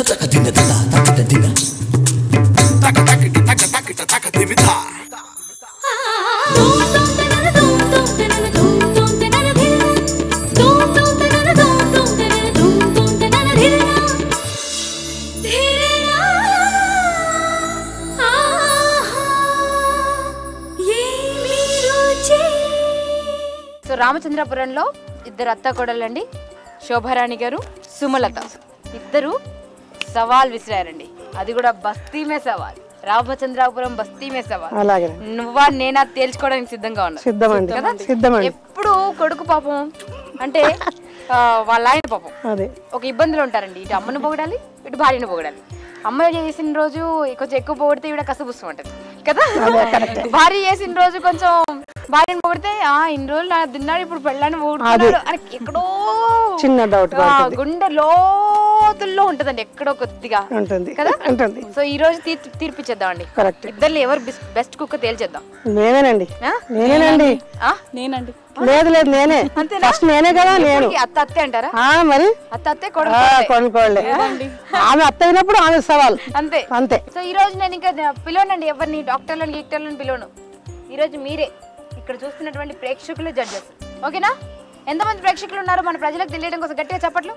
So రామచంద్రపురంలో ఇద్దరు అత్త కోడలండి శోభారాణి గారు సుమలత ఇద్దరు సవాల్ విసిరారండి అది కూడా బస్తీమే సవాల్ రామచంద్రాపురం బస్తీమే సవాల్ అలాగే నువ్వా నేనా తేల్చుకోవడానికి సిద్ధంగా ఉన్నా సిద్ధమండి కదా సిద్ధమండి ఎప్పుడు కొడుకు పాపం అంటే ఆ, వాళ్ళ ఆయన పాపం అదే ఒక ఇబ్బందులు ఉంటారండి ఇటు అమ్మను పొగడాలి ఇటు భార్యను పొగడాలి అమ్మ చేసిన రోజు కొంచెం ఎక్కువ పొగిడితే ఇవిడ కసబుస్తూ ఉంటుంది కదా భార్య చేసిన రోజు కొంచెం భార్యను పొగిడితే ఆ ఇన్ని రోజులు నా తిన్నాడు ఇప్పుడు పెళ్ళాన్ని పొగుడుతున్నాడు అని ఎక్కడో చిన్న డౌట్ ఆ, గుండె లోతుల్లో ఉంటదండి ఎక్కడో కొద్దిగా ఉంటుంది కదా? ఉంటుంది సో ఈ రోజు తీర్పు తీర్పిచ్చేద్దామండి కరెక్ట్ ఇద్దరు ఎవరు బెస్ట్ కుక్క తేల్చేద్దాం నేనేనండి ఆ? నేనేనండి ఆ? నేనండి లేదు లేదు నేనే ఫస్ట్ నేనే కదా నేను ఇప్పటికి అత్త అత్తే అంటారా ఆ మరి అత్త అత్తే కొడుకు ఆ, కొడుకే. కొనుక్కోలే ఆమె అత్త అయినప్పుడు ఆమె సవాల్ అంతే అంతే సో ఈ రోజు నేను ఇంకా పిలవనండి ఎవరిని డాక్టర్లను గీక్టర్లను పిలవను ఈ రోజు మీరే ఇక్కడ చూస్తున్నటువంటి ప్రేక్షకులు జడ్జెస్ ఓకేనా ఎంతమంది ప్రేక్షకులు ఉన్నారో మన ప్రజలకు తెలియడం కోసం గట్టిగా చెప్పట్లు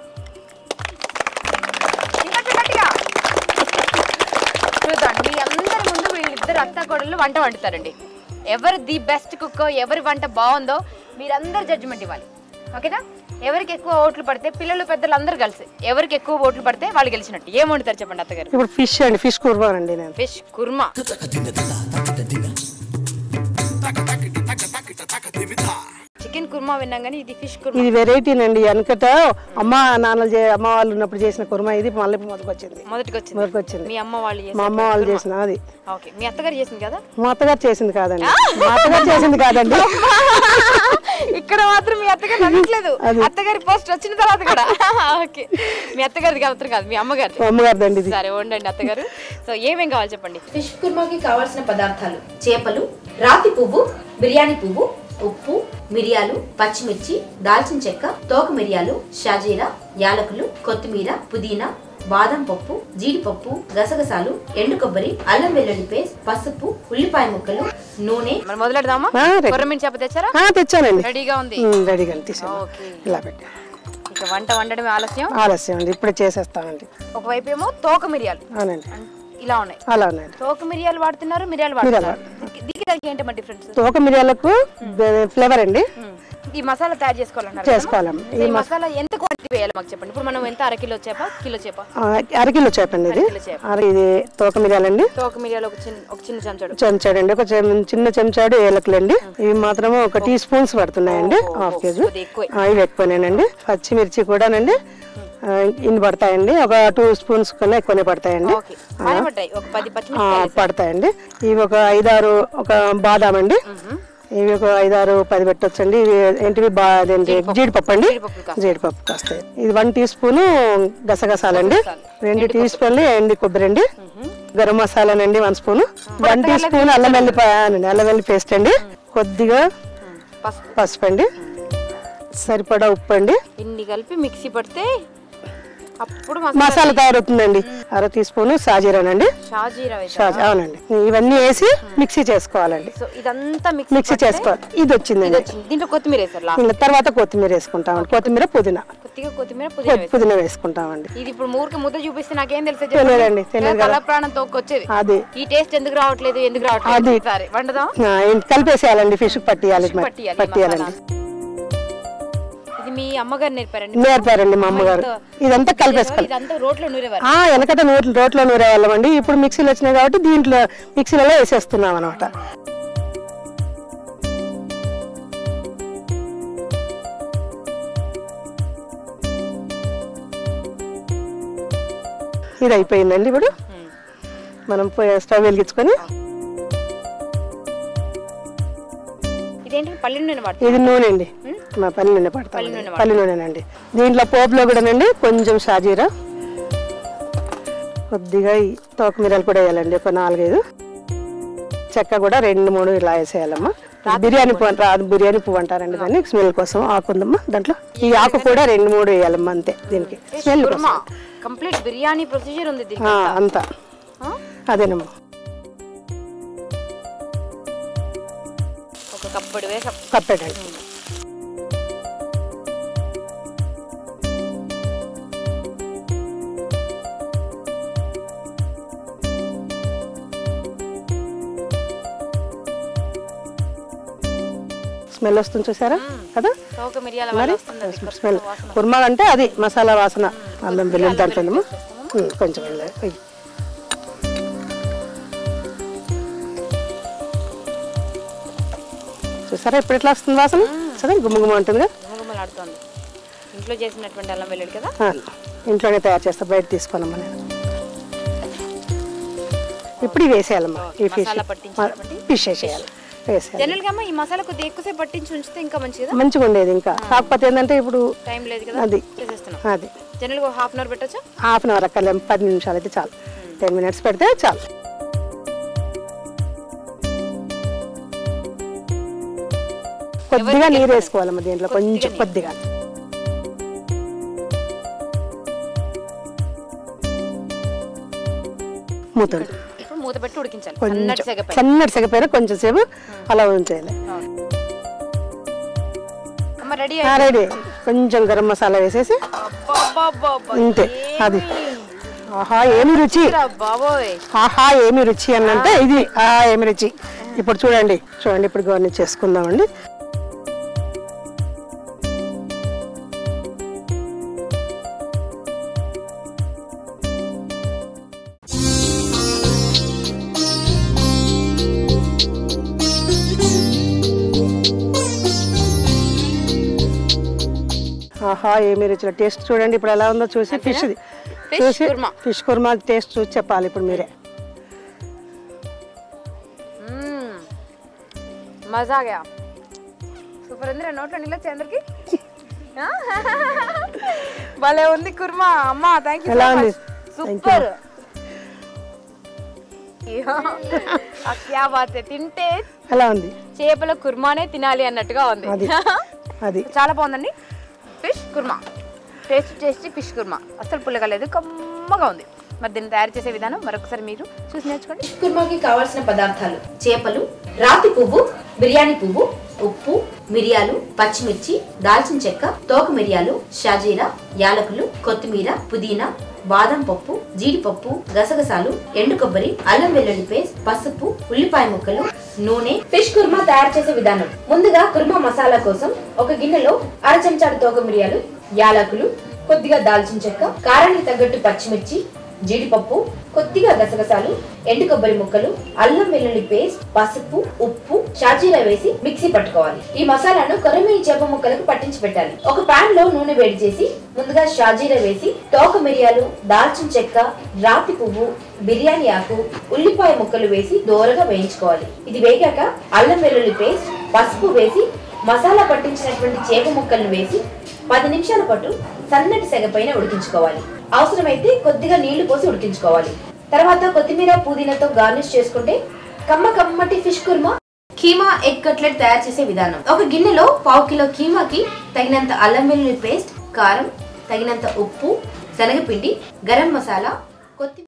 ఇంకొంచెం గట్టిగా చూద్దాం మీ అందరి ముందు వీళ్ళిద్దరు అత్త కోడళ్ళు వంట వండుతారండి ఎవరు ది బెస్ట్ కుక్ ఎవరి వంట బాగుందో మీరందరు జడ్జిమెంట్ ఇవ్వాలి ఓకేనా ఎవరికి ఎక్కువ ఓట్లు పడితే పిల్లలు పెద్దలు అందరూ కలిసి ఎవరికి ఎక్కువ ఓట్లు పడితే వాళ్ళు గెలిచినట్టు ఏం వండుతారు చెప్పండి అత్తగారు ఇప్పుడు ఫిష్ అండి ఫిష్ కుర్బానండి నేను ఫిష్ కుర్మా చికెన్ కుర్మా విన్నాం కానీ ఇది ఫిష్ కుర్మా ఇది వెరైటీనండి వెనకట అమ్మ నాన్నలు చే- అమ్మ వాళ్ళు ఉన్నప్పుడు చేసిన కుర్మా ఇది మళ్ళీ మొదటికి వచ్చింది మొదటికి వచ్చింది మొదటికి వచ్చింది మీ అమ్మ వాళ్ళు మా చేసిన అమ్మ వాళ్ళు చేసిన అది ఓకే మీ అత్తగారు చేసింది కదా మా అత్తగారు చేసింది కాదండి మా అత్తగారు చేసింది కాదండి ఇక్కడ మాత్రం మీ అత్తగారు నమ్మట్లేదు అత్తగారి పోస్ట్ వచ్చిన తర్వాత కూడా ఓకే మీ అత్తగారిది మాత్రం కాదు మీ అమ్మగారిది మా అమ్మగారిదండి ఇది సరే వండండి అత్తగారు సో ఏమేం కావాలి చెప్పండి ఫిష్ కుర్మాకి కావాల్సిన పదార్థాలు చేపలు రాతి పువ్వు బిర్యానీ పువ్వు ఉప్పు మిరియాలు పచ్చిమిర్చి దాల్చిన చెక్క తోక మిరియాలు షాజీరా యాలకులు కొత్తిమీర పుదీనా బాదం పప్పు జీడిపప్పు గసగసాలు ఎండు కొబ్బరి అల్లం వెల్లుల్లి పేస్ట్ పసుపు ఉల్లిపాయ ముక్కలు నూనె మరి మొదలెడదామా ఆ, రెడీ. కొర్రమీన్ చేప తెచ్చారా ఆ, తెచ్చానండి రెడీగా ఉంది ఉమ్, రెడీగా తీసాను ఓకే ఇలా పెట్టి ఇక వంట వండడమే ఆలస్యం ఆలస్యం అండి ఇప్పుడే చేసేస్తామండి ఒకవైపు ఏమో తోక మిరియాలు అవునండి ఇలా ఉన్నాయి అలా ఉన్నాయండి తోక మిరియాలు వాడుతున్నారు మిరియాలు వాడుతున్నారు దీనికి- దీనికి దానికి ఏంటమ్మా డిఫరెన్స్ తోక మిరియాలకు ఫ్లేవర్ అండి ఈ మసాలా తయారు చేసుకోవాలన్నారు చేసుకోవాలమ్మ కదా? ఈ మసాలా ఎంత క్వాంటిటీ వేయాలి మాకు చెప్పండి ఇప్పుడు మనం ఎంత అరకిలో చేప కిలో చేప ఆ, అరకిలో చేపండి ఇది అరకిలో చేప. అర ఇది తోక మిరియాలండి తోక మిరియాలు ఒక చిన్న ఒక చిన్న చెంచాడు చెంచాడు అండి ఒక చెం- చిన్న చెంచాడు ఏలకులండి ఇవి మాత్రం ఒక టీ స్పూన్స్ పడుతున్నాయండి హాఫ్ కేజీ కొద్దిగా ఎక్కువే ఆ, ఇవి ఎక్కువనేనండి పచ్చిమిర్చి కూడానండి ఆ, ఇన్ని పడతాయండి ఒక టూ స్పూన్స్ కన్నా ఎక్కువనే పడతాయండి ఓకే బాగా పడ్డాయి ఒక పది ఆ, పచ్చిమిరపకాయలు పడతాయండి ఇవి ఒక ఐదారు ఒక బాదాం అండి ఇవి ఒక ఐదారు పది పెట్టొచ్చండి ఇవి ఏంటివి బా అదేంటి జీడిపప్పు అండి జీడిపప్పులు జీడిపప్పు కాస్తాయి ఇది వన్ టీ స్పూన్ గసగసాలండి రెండు టీ స్పూన్లు ఎండి కొబ్బరి అండి గరం మసాలానండి one spoon one teaspoon అల్లం వెల్లిపాయ అండి అల్లం వెల్లి పేస్ట్ అండి కొద్దిగా పసుపు పసుపు అండి సరిపడా ఉప్పు అండి ఇన్ని కలిపి మిక్సీ పడితే అప్పుడు మసాలా తయారవుతుందండి అర టీ స్పూన్ సాజీరానండి షాజీరా వేసాం షాజీ అవునండి ఇవన్నీ వేసి మిక్సీ చేసుకోవాలండి సో ఇదంతా మిక్సీ మిక్సీ చేసుకోవాలి ఇది వచ్చిందండి వచ్చింది దీంట్లో కొత్తిమీర వేసారు లాస్ట్ ఇంకా తర్వాత కొత్తిమీర వేసుకుంటామండి కొత్తిమీర పుదీనా కొద్దిగా కొత్తిమీర పుదీనా వేసారు పుదీనా వేసుకుంటామండి ఇది ఇప్పుడు మూరికి ముద్ద చూపిస్తే నాకేం తెలుసు తెలియదండి, తెలియదు కదా. తల ప్రాణం తోకొచ్చేది అది ఈ టేస్ట్ ఎందుకు రావట్లేదు ఎందుకు రావట్లేదు సరే వండదాం ఆ, ఇంత కలిపేసేయాలండి ఫిష్ పట్టియాలి మరి. పట్టియాలి ఈ పట్టియాలండి మసాలా. ఇది మీ అమ్మగారు నేర్పారండి నేర్పారండి మా అమ్మగారు ఇదంతా కలిపేసుకోవాలి ఇదంతా రోట్లో నూరేవారు ఆ వెనకట నూరు రోట్లో నూరే వాళ్ళం అండి ఇప్పుడు మిక్సీలు వచ్చినాయి కాబట్టి దీంట్లో మిక్సీలలో వేసేస్తున్నాం అనమాట ఇది అయిపోయిందండి ఇప్పుడు మనం పోయి స్టవ్ వెలిగించుకొని ఇదేంటి పల్లె నూనె వాడుతుంది ఇది నూనె అండి మా పల్లి నూనె పడతాం నూనె పల్లి నూనెనండి దీంట్లో పోపులో కూడానండి కొంచెం షాజీరా కొద్దిగా ఈ తోక మిరాలు కూడా వేయాలండి ఒక నాలుగైదు చెక్క కూడా రెండు మూడు ఇలా వేసేయాలమ్మా బిర్యానీ పువ్వు అంటారు అది బిర్యానీ పువ్వు అంటారండి దాన్ని స్మెల్ కోసం ఆకు ఉందమ్మా దాంట్లో ఈ ఆకు కూడా రెండు మూడు వేయాలమ్మా అంతే దీనికి స్మెల్ కోసం కంప్లీట్ బిర్యానీ ప్రొసీజర్ ఉంది ఆ, దీనికి అంతా ఆ? అదేనమ్మా ఒక కప్పడు వేసాం కప్పెట్టండి స్మెల్ వస్తుంది చూసారా కదా తోక మిరియాల వల్ల మరి వస్తుంది అది కొత్త స్మెల్ వాసన. కుర్మా అంటే అది మసాలా వాసన అల్లం వెల్లుల్లి దాంట్లోనేమో ఉమ్, కొంచెం వెళ్ళాలి వెయ్యి. చూసారా ఇప్పుడు ఎట్లా వస్తుంది వాసన సరే గుమ్మ గుమ్మ ఉంటుంది కదా గుమగుమలాడుతోంది ఇంట్లో చేసినటువంటి అల్లం వెల్లుల్లి కదా ఆ, ఇంట్లోనే తయారు చేస్తా బయట తీసుకోనమ్మా నేను ఇప్పుడు ఇవి వేసేయాలమ్మా ఈ ఫిష్ మసాలా పట్టించినటువంటి ఫిష్ వేసేయాలి వేసేయాలి జనరల్ గా అమ్మ ఈ మసాలా కొద్దిగా ఎక్కువసేపు పట్టించి ఉంచితే ఇంకా మంచిదా మంచిగా ఉండేది ఇంకా కాకపోతే ఏంటంటే ఇప్పుడు టైం లేదు కదా అది చేసేస్తున్నాం అది జనరల్ గా హాఫ్ అన్ అవర్ పెట్టచ్చా హాఫ్ అన్ అవర్ అక్కర్లే పది నిమిషాలు అయితే చాలు టెన్ మినిట్స్ పెడితే చాలు కొద్దిగా నీరు వేసుకోవాలమ్మా దీంట్లో కొంచెం కొద్దిగా మూతండి ఇప్పుడు మూత పెట్టి ఉడికించాలి సన్నటి కొంచెం సెగపై సన్నటి సెగపైన కొంచెం సేపు అలా ఉంచేయాలి అమ్మ రెడీ ఆ, రెడీ కొంచెం గరం మసాలా వేసేసి అంతే అది ఆహా ఏమి రుచి బాబోయ్ ఆహా ఏమి రుచి అని అంటే ఇది ఆ ఏమి రుచి ఇప్పుడు చూడండి చూడండి ఇప్పుడు గవర్ని చేసుకుందామండి ఆహా ఏమి రుచి టేస్ట్ చూడండి ఇప్పుడు ఎలా ఉందో చూసి ఫిష్ Fish చూసి కుర్మా. ఫిష్ కుర్మా టేస్ట్ చూసి చెప్పాలి ఇప్పుడు మీరే మ్మ్. మజా గయా సూపర్ ఉంది నోట్లో నీళ్ళు వచ్చాయి అందరికి భలే ఉంది కుర్మా అమ్మా థ్యాంక్ యూ ఎలా ఉంది? సూపర్ క్యా బాత్ హై. తింటే ఎలా ఉంది చేపల కుర్మానే తినాలి అన్నట్టుగా ఉంది అది అది చాలా బాగుందండి fish korma taste tasty fish korma అస్సలు పుల్లగా లేదు కమ్మగా ఉంది మరి దీన్ని తయారు చేసే విధానం మరొకసారి మీరు చూసి నేర్చుకోండి ఫిష్ కుర్మాకి కావాల్సిన పదార్థాలు చేపలు రాతి పువ్వు బిర్యానీ పువ్వు ఉప్పు మిరియాలు పచ్చిమిర్చి దాల్చిన చెక్క తోక మిరియాలు షాజీరా యాలకులు కొత్తిమీర పుదీనా బాదం పప్పు జీడిపప్పు గసగసాలు ఎండు కొబ్బరి అల్లం వెల్లుల్లి పేస్ట్ పసుపు ఉల్లిపాయ ముక్కలు నూనె ఫిష్ కుర్మా తయారు చేసే విధానం ముందుగా కుర్మా మసాలా కోసం ఒక గిన్నెలో అర చెంచాడు తోక మిరియాలు యాలకులు కొద్దిగా దాల్చిన చెక్క కారానికి తగ్గట్టు పచ్చిమిర్చి జీడిపప్పు కొద్దిగా గసగసాలు ఎండు కొబ్బరి ముక్కలు అల్లం వెల్లుల్లి పేస్ట్ పసుపు ఉప్పు షాజీరా వేసి మిక్సీ పట్టుకోవాలి ఈ మసాలాను కొరమీని చేప ముక్కలకు పట్టించి పెట్టాలి ఒక పాన్ లో నూనె వేడి చేసి ముందుగా షాజీరా వేసి తోక మిరియాలు దాల్చిన చెక్క రాతి పువ్వు బిర్యానీ ఆకు ఉల్లిపాయ ముక్కలు వేసి దోరగా వేయించుకోవాలి ఇది వేగాక అల్లం వెల్లుల్లి పేస్ట్ పసుపు వేసి మసాలా పట్టించినటువంటి చేప ముక్కలను వేసి పది నిమిషాల పాటు సన్నటి సెగ పైన ఉడికించుకోవాలి అవసరమైతే కొద్దిగా నీళ్లు పోసి ఉడికించుకోవాలి తర్వాత కొత్తిమీర పుదీనాతో గార్నిష్ చేసుకుంటే కమ్మ కమ్మటి fish korma keema egg cutlet తయారు చేసే విధానం ఒక గిన్నెలో పావు కిలో కీమాకి తగినంత అల్లం వెల్లుల్లి పేస్ట్ కారం తగినంత ఉప్పు శనగపిండి గరం మసాలా కొత్తిమీర